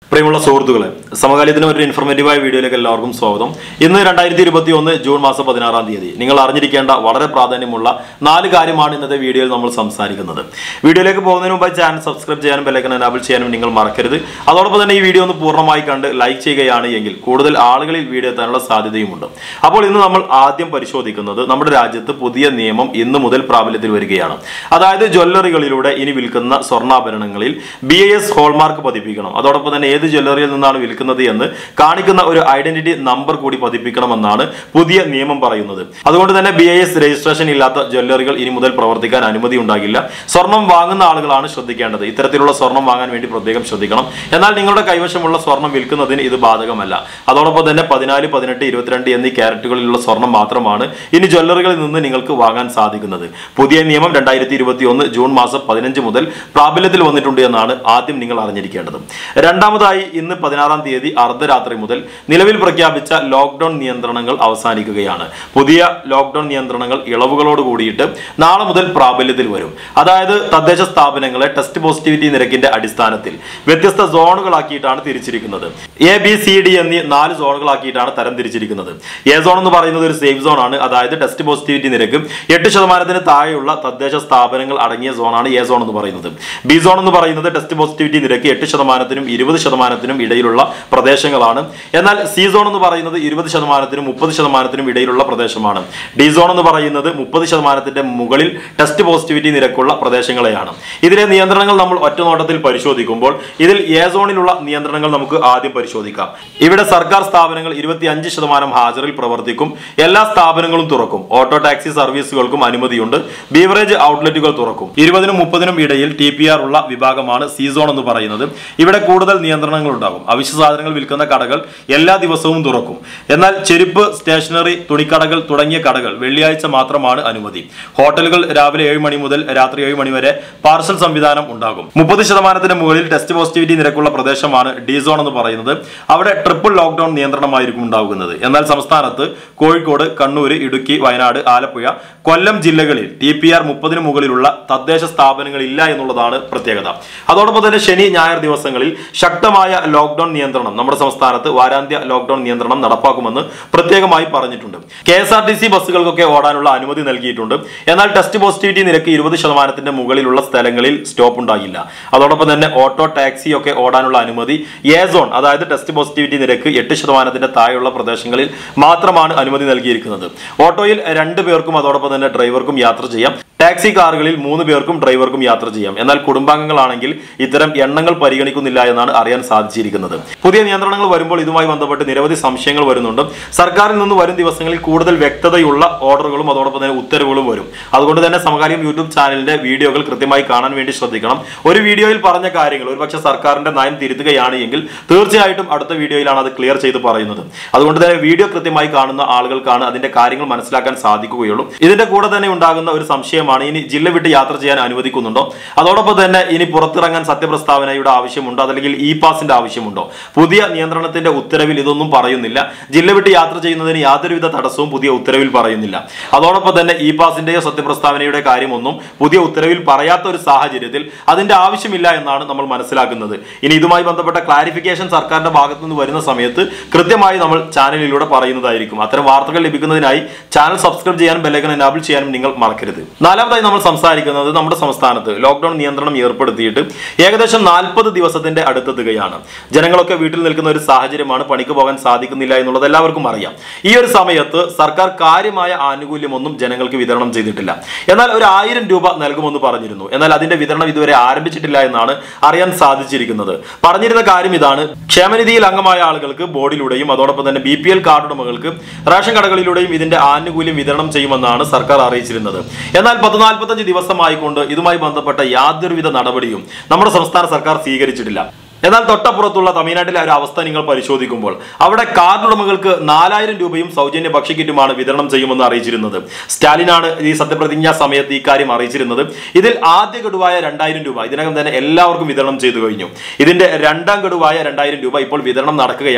പ്രിയമുള്ള സുഹൃത്തുക്കളെ സമകാലീനത്തിന് ഒരു ഇൻഫർമേറ്റീവായ വീഡിയോയിലേക്ക് എല്ലാവർക്കും സ്വാഗതം ഇന്ന് രണ്ടായിരത്തി ഇരുപത്തി ഒന്ന് ജൂൺ മാസം പതിനാറാം തീയതി നിങ്ങൾ അറിഞ്ഞിരിക്കേണ്ട വളരെ പ്രാധാന്യമുള്ള നാല് കാര്യമാണ് ഇന്നത്തെ വീഡിയോയിൽ നമ്മൾ സംസാരിക്കുന്നത് വീഡിയോയിലേക്ക് പോകുന്നതിന് മുമ്പ് ചാനൽ സബ്സ്ക്രൈബ് ചെയ്യാനും ബെല്ലൈക്കൻ എനാബിൾ ചെയ്യാനും നിങ്ങൾ മറക്കരുത് അതോടൊപ്പം തന്നെ ഈ വീഡിയോ ഒന്ന് പൂർണ്ണമായി കണ്ട് ലൈക്ക് ചെയ്യുകയാണ് എങ്കിൽ കൂടുതൽ ആളുകളിൽ വീഡിയോ എത്താനുള്ള സാധ്യതയുമുണ്ട് അപ്പോൾ ഇന്ന് നമ്മൾ ആദ്യം പരിശോധിക്കുന്നത് നമ്മുടെ രാജ്യത്ത് പുതിയ നിയമം ഇന്ന് മുതൽ പ്രാബല്യത്തിൽ വരികയാണ് അതായത് ജ്വല്ലറികളിലൂടെ ഇനി വിൽക്കുന്ന സ്വർണ്ണാഭരണങ്ങളിൽ ബി എ എസ് ഹോൾമാർക്ക് പതിപ്പിക്കണം അതോടൊപ്പം തന്നെ ഏത് ജ്വല്ലറിയിൽ നിന്നാണ് വിൽക്കുന്നത് എന്ന് കാണിക്കുന്ന ഒരു ഐഡന്റിറ്റി നമ്പർ കൂടി പതിപ്പിക്കണമെന്നാണ് പുതിയ നിയമം പറയുന്നത് അതുകൊണ്ട് തന്നെ ബി ഐ എസ് രജിസ്ട്രേഷൻ ഇല്ലാത്ത ജ്വല്ലറികൾ ഇനി മുതൽ പ്രവർത്തിക്കാൻ അനുമതി ഉണ്ടാകില്ല സ്വർണം വാങ്ങുന്ന ആളുകളാണ് ശ്രദ്ധിക്കേണ്ടത് ഇത്തരത്തിലുള്ള സ്വർണം വാങ്ങാൻ വേണ്ടി പ്രത്യേകം ശ്രദ്ധിക്കണം എന്നാൽ നിങ്ങളുടെ കൈവശമുള്ള സ്വർണം വിൽക്കുന്നതിന് ഇത് ബാധകമല്ല അതോടൊപ്പം തന്നെ പതിനാല് പതിനെട്ട് ഇരുപത്തിരണ്ട് എന്നീ ക്യാരറ്റുകളിലുള്ള സ്വർണം മാത്രമാണ് ഇനി ജ്വല്ലറികളിൽ നിന്ന് നിങ്ങൾക്ക് വാങ്ങാൻ സാധിക്കുന്നത് പുതിയ നിയമം രണ്ടായിരത്തി ഇരുപത്തി ഒന്ന് ജൂൺ മാസം പതിനഞ്ച് മുതൽ പ്രാബല്യത്തിൽ വന്നിട്ടുണ്ട് എന്നാണ് ആദ്യം നിങ്ങൾ അറിഞ്ഞിരിക്കേണ്ടത് രണ്ടാമതായി ഇന്ന് പതിനാറാം തീയതി അർദ്ധരാത്രി മുതൽ നിലവിൽ പ്രഖ്യാപിച്ച ലോക്ക്ഡൌൺ നിയന്ത്രണങ്ങൾ അവസാനിക്കുകയാണ് പുതിയ ലോക്ക്ഡൌൺ നിയന്ത്രണങ്ങൾ ഇളവുകളോട് കൂടിയിട്ട് നാളെ മുതൽ പ്രാബല്യത്തിൽ വരും അതായത് തദ്ദേശ സ്ഥാപനങ്ങളെ ടെസ്റ്റ് പോസിറ്റിവിറ്റി നിരക്കിന്റെ അടിസ്ഥാനത്തിൽ വ്യത്യസ്ത സോണുകളാക്കിയിട്ടാണ് തിരിച്ചിരിക്കുന്നത് എ ബി സി ഡി എന്നീ നാല് സോണുകളാക്കിയിട്ടാണ് തരം തിരിച്ചിരിക്കുന്നത് എ സോൺ എന്ന് പറയുന്നത് ഒരു സേഫ് സോൺ ആണ് അതായത് ടെസ്റ്റ് പോസിറ്റിവിറ്റി നിരക്ക് എട്ട് ശതമാനത്തിന് താഴെയുള്ള തദ്ദേശ സ്ഥാപനങ്ങൾ അടങ്ങിയ സോണാണ് എ സോൺ എന്ന് പറയുന്നത് ബി സോൺ എന്ന് പറയുന്നത് ടെസ്റ്റ് പോസിറ്റിവിറ്റി നിരക്ക് എട്ട് ശതമാനത്തിനും ഇരുപത് ശതമാനത്തിനും ഇടയിലുള്ള പ്രദേശങ്ങളാണ് എന്നാൽ സി സോൺ എന്ന് പറയുന്നത് ഇരുപത് ശതമാനത്തിനും മുപ്പത് ശതമാനത്തിനും ഇടയിലുള്ള പ്രദേശമാണ് ഡി സോൺ എന്ന് പറയുന്നത് മുപ്പത് ശതമാനത്തിന്റെ മുകളിൽ ടെസ്റ്റ് പോസിറ്റിവിറ്റി നിരക്കുള്ള പ്രദേശങ്ങളെയാണ് ഇതിലെ നിയന്ത്രണങ്ങൾ നമ്മൾ ഒറ്റനോട്ടത്തിൽ പരിശോധിക്കുമ്പോൾ ഇതിൽ എ സോണിലുള്ള നിയന്ത്രണങ്ങൾ നമുക്ക് ആദ്യം പരിശോധിക്കാം ഇവിടെ സർക്കാർ സ്ഥാപനങ്ങൾ ഇരുപത്തി അഞ്ച് ശതമാനം ഹാജറിൽ പ്രവർത്തിക്കും എല്ലാ സ്ഥാപനങ്ങളും തുറക്കും ഓട്ടോ ടാക്സി സർവീസുകൾക്കും അനുമതിയുണ്ട് ബീവറേജ് ഔട്ട്ലെറ്റുകൾ തുറക്കും ഇരുപതിനും മുപ്പതിനും ഇടയിൽ ടി പി ആർ ഉള്ള വിഭാഗമാണ് സി സോൺ എന്ന് പറയുന്നത് ഇവിടെ കൂടുതൽ നിയന്ത്രണങ്ങൾ ഉണ്ടാകും അവശ്യ സാധനങ്ങൾ വിൽക്കുന്ന കടകൾ എല്ലാ ദിവസവും തുറക്കും എന്നാൽ ചെരുപ്പ് സ്റ്റേഷനറി തുണിക്കടകൾ തുടങ്ങിയ കടകൾ വെള്ളിയാഴ്ച മാത്രമാണ് അനുമതി ഹോട്ടലുകൾ രാവിലെ ഏഴ് മണി മുതൽ രാത്രി ഏഴ് മണി വരെ പാർസൽ സംവിധാനം ഉണ്ടാകും മുപ്പത് ശതമാനത്തിന് മുകളിൽ ടെസ്റ്റ് പോസിറ്റിവിറ്റി നിരക്കുള്ള പ്രദേശമാണ് ഡി സോൺ എന്ന് പറയുന്നത് അവിടെ ട്രിപ്പിൾ ലോക്ക്ഡൌൺ നിയന്ത്രണമായിരിക്കും ഉണ്ടാകുന്നത് എന്നാൽ സംസ്ഥാനത്ത് കോഴിക്കോട് കണ്ണൂർ ഇടുക്കി വയനാട് ആലപ്പുഴ കൊല്ലം ജില്ലകളിൽ ടി പി ആർ മുപ്പതിന് മുകളിലുള്ള തദ്ദേശ സ്ഥാപനങ്ങൾ ഇല്ല എന്നുള്ളതാണ് പ്രത്യേകത അതോടൊപ്പം തന്നെ ശനി ഞായർ ദിവസങ്ങളിൽ ശക്തമായ ലോക്ക്ഡൌൺ നിയന്ത്രണം നമ്മുടെ സംസ്ഥാനത്ത് വാരാന്ത്യ ലോക്ക്ഡൌൺ നിയന്ത്രണം നടപ്പാക്കുമെന്ന് പ്രത്യേകമായി പറഞ്ഞിട്ടുണ്ട് K S R T C ബസ്സുകൾക്കൊക്കെ ഓടാനുള്ള അനുമതി നൽകിയിട്ടുണ്ട് എന്നാൽ ടെസ്റ്റ് പോസിറ്റിവിറ്റി നിരക്ക് ഇരുപത് ശതമാനത്തിന്റെ മുകളിലുള്ള സ്ഥലങ്ങളിൽ സ്റ്റോപ്പ് ഉണ്ടാകില്ല അതോടൊപ്പം തന്നെ ഓട്ടോ ടാക്സി ഒക്കെ ഓടാനുള്ള അനുമതി എ സോൺ അതായത് ടെസ്റ്റ് പോസിറ്റിവിറ്റി നിരക്ക് എട്ട് ശതമാനത്തിന്റെ താഴെയുള്ള പ്രദേശങ്ങളിൽ മാത്രമാണ് അനുമതി നൽകിയിരിക്കുന്നത് ഓട്ടോയിൽ രണ്ട് പേർക്കും അതോടൊപ്പം തന്നെ ഡ്രൈവർക്കും യാത്ര ചെയ്യാം ടാക്സി കാറുകളിൽ മൂന്ന് പേർക്കും ഡ്രൈവർക്കും യാത്ര ചെയ്യാം എന്നാൽ കുടുംബാംഗങ്ങളാണെങ്കിൽ ഇത്തരം എണ്ണങ്ങൾ പരിഗണിക്കുന്നില്ല എന്നാണ് അറിയാൻ സാധിച്ചിരിക്കുന്നത് പുതിയ നിയന്ത്രണങ്ങൾ വരുമ്പോൾ ഇതുമായി ബന്ധപ്പെട്ട് നിരവധി സംശയങ്ങൾ വരുന്നുണ്ട് സർക്കാരിൽ നിന്ന് വരും ദിവസങ്ങളിൽ കൂടുതൽ വ്യക്തതയുള്ള ഓർഡറുകളും അതോടൊപ്പം തന്നെ ഉത്തരവുകളും വരും അതുകൊണ്ട് തന്നെ സമകാലീൻ യൂട്യൂബ് ചാനലിന്റെ വീഡിയോകൾ കൃത്യമായി കാണാൻ വേണ്ടി ശ്രദ്ധിക്കണം ഒരു വീഡിയോയിൽ പറഞ്ഞ കാര്യങ്ങൾ ഒരുപക്ഷെ സർക്കാരിന്റെ നയം തിരുത്തുകയാണ് എങ്കിൽ തീർച്ചയായിട്ടും അടുത്ത വീഡിയോയിലാണ് അത് ക്ലിയർ ചെയ്ത് പറയുന്നത് അതുകൊണ്ട് തന്നെ വീഡിയോ കൃത്യമായി കാണുന്ന ആളുകൾക്കാണ് അതിന്റെ കാര്യങ്ങൾ മനസ്സിലാക്കാൻ സാധിക്കുകയുള്ളൂ ഇതിന്റെ കൂടെ തന്നെ ഉണ്ടാകുന്ന ഒരു സംശയമാണ് ഇനി ജില്ല വിട്ട് യാത്ര ചെയ്യാൻ അനുവദിക്കുന്നുണ്ടോ അതോടൊപ്പം തന്നെ ഇനി പുറത്തിറങ്ങാൻ സത്യപ്രസ്താവനയുടെ ആവശ്യമുണ്ടോ അതല്ലെങ്കിൽ ഇ പാസിന്റെ ആവശ്യമുണ്ടോ പുതിയ നിയന്ത്രണത്തിന്റെ ഉത്തരവിൽ ഇതൊന്നും പറയുന്നില്ല ജില്ല വിട്ട് യാത്ര ചെയ്യുന്നതിന് യാതൊരുവിധ തടസ്സവും പുതിയ ഉത്തരവിൽ പറയുന്നില്ല അതോടൊപ്പം തന്നെ ഇ പാസിന്റെയോ സത്യപ്രസ്താവനയുടെ കാര്യമൊന്നും പുതിയ ഉത്തരവിൽ പറയാത്ത ഒരു സാഹചര്യത്തിൽ അതിന്റെ ആവശ്യമില്ല എന്നാണ് നമ്മൾ മനസ്സിലാക്കുന്നത് ഇനി ഇതുമായി ബന്ധപ്പെട്ട ക്ലാരിഫിക്കേഷൻ സർക്കാരിന്റെ ഭാഗത്തു നിന്ന് വരുന്ന സമയത്ത് കൃത്യമായി നമ്മൾ ചാനലിലൂടെ പറയുന്നതായിരിക്കും അത്തരം വാർത്തകൾ ലഭിക്കുന്നതിനായി ചാനൽ സബ്സ്ക്രൈബ് ചെയ്യാനും ബെല്ലൈക്കൺ എനാബിൾ ചെയ്യാനും നിങ്ങൾ മറക്കരുത് നാലാമതായി നമ്മൾ സംസാരിക്കുന്നത് നമ്മുടെ സംസ്ഥാനത്ത് ലോക്ക്ഡൌൺ നിയന്ത്രണം ഏർപ്പെടുത്തിയിട്ട് ഏകദേശം നാൽപ്പത് ദിവസത്തിന്റെ അടുത്തെത്തുകയാണ് ജനങ്ങളൊക്കെ വീട്ടിൽ നിൽക്കുന്ന ഒരു സാഹചര്യമാണ് പണിക്ക് പോകാൻ സാധിക്കുന്നില്ല എന്നുള്ളത് എല്ലാവർക്കും അറിയാം ഈ ഒരു സമയത്ത് സർക്കാർ കാര്യമായ ആനുകൂല്യമൊന്നും ജനങ്ങൾക്ക് വിതരണം ചെയ്തിട്ടില്ല എന്നാൽ ഒരു ആയിരം രൂപ നൽകുമെന്ന് പറഞ്ഞിരുന്നു എന്നാൽ അതിന്റെ വിതരണം ഇതുവരെ ആരംഭിച്ചിട്ടില്ല എന്നാണ് അറിയാൻ സാധിച്ചിരിക്കുന്നത് പറഞ്ഞിരുന്ന കാര്യം ഇതാണ് ക്ഷേമനിധിയിൽ അംഗമായ ആളുകൾക്ക് ബോർഡിലൂടെയും അതോടൊപ്പം തന്നെ ബി പി എൽ കാർഡ് ഉടമകൾക്ക് റേഷൻ കടകളിലൂടെയും ഇതിന്റെ ആനുകൂല്യം വിതരണം ചെയ്യുമെന്നാണ് സർക്കാർ അറിയിച്ചിരുന്നത് എന്നാൽ പത്ത് നാൽപ്പത്തഞ്ച് ദിവസമായിക്കൊണ്ട് ഇതുമായി ബന്ധപ്പെട്ട യാതൊരുവിധ നടപടിയും നമ്മുടെ സംസ്ഥാന സർക്കാർ സ്വീകരിച്ചിട്ടില്ല എന്നാൽ തൊട്ടപ്പുറത്തുള്ള തമിഴ്നാട്ടിലെ ഒരു അവസ്ഥ നിങ്ങൾ പരിശോധിക്കുമ്പോൾ അവിടെ കാർഡ് ഉടമകൾക്ക് നാലായിരം രൂപയും സൗജന്യ ഭക്ഷ്യക്കിറ്റുമാണ് വിതരണം ചെയ്യുമെന്ന് അറിയിച്ചിരുന്നത് സ്റ്റാലിനാണ് ഈ സത്യപ്രതിജ്ഞാ സമയത്ത് ഈ കാര്യം അറിയിച്ചിരുന്നത് ഇതിൽ ആദ്യ ഗഡുവായ രണ്ടായിരം രൂപ ഇതിനകം തന്നെ എല്ലാവർക്കും വിതരണം ചെയ്തു കഴിഞ്ഞു ഇതിന്റെ രണ്ടാം ഗഡുവായ രണ്ടായിരം രൂപ ഇപ്പോൾ വിതരണം നടക്കുകയാണ്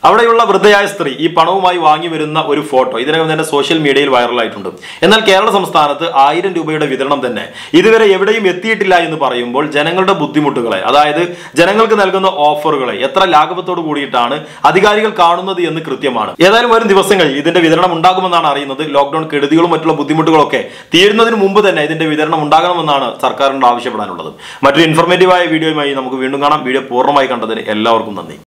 അവിടെയുള്ള വൃദ്ധയായ സ്ത്രീ ഈ പണവുമായി വാങ്ങി വരുന്ന ഒരു ഫോട്ടോ ഇതിനകം തന്നെ സോഷ്യൽ മീഡിയയിൽ വൈറലായിട്ടുണ്ട് എന്നാൽ കേരള സംസ്ഥാനത്ത് ആയിരം രൂപയുടെ വിതരണം തന്നെ ഇതുവരെ എവിടെയും എത്തിയിട്ടില്ല എന്ന് പറയുമ്പോൾ ജനങ്ങളുടെ ബുദ്ധിമുട്ടുകളെ അതായത് ജനങ്ങൾക്ക് നൽകുന്ന ഓഫറുകളെ എത്ര ലാഘവത്തോട് കൂടിയിട്ടാണ് അധികാരികൾ കാണുന്നത് എന്ന് കൃത്യമാണ് ഏതായാലും വരും ദിവസങ്ങളിൽ ഇതിന്റെ വിതരണം ഉണ്ടാകുമെന്നാണ് അറിയുന്നത് ലോക്ഡൌൺ കെടുതികളും മറ്റുള്ള ബുദ്ധിമുട്ടുകളൊക്കെ തീരുന്നതിന് മുമ്പ് തന്നെ ഇതിന്റെ വിതരണം ഉണ്ടാകണമെന്നാണ് സർക്കാരിനോട് ആവശ്യപ്പെടാനുള്ളത് മറ്റൊരു ഇൻഫോർമേറ്റീവായ വീഡിയോയുമായി നമുക്ക് വീണ്ടും കാണാം വീഡിയോ പൂർണ്ണമായി കണ്ടതിന് എല്ലാവർക്കും നന്ദി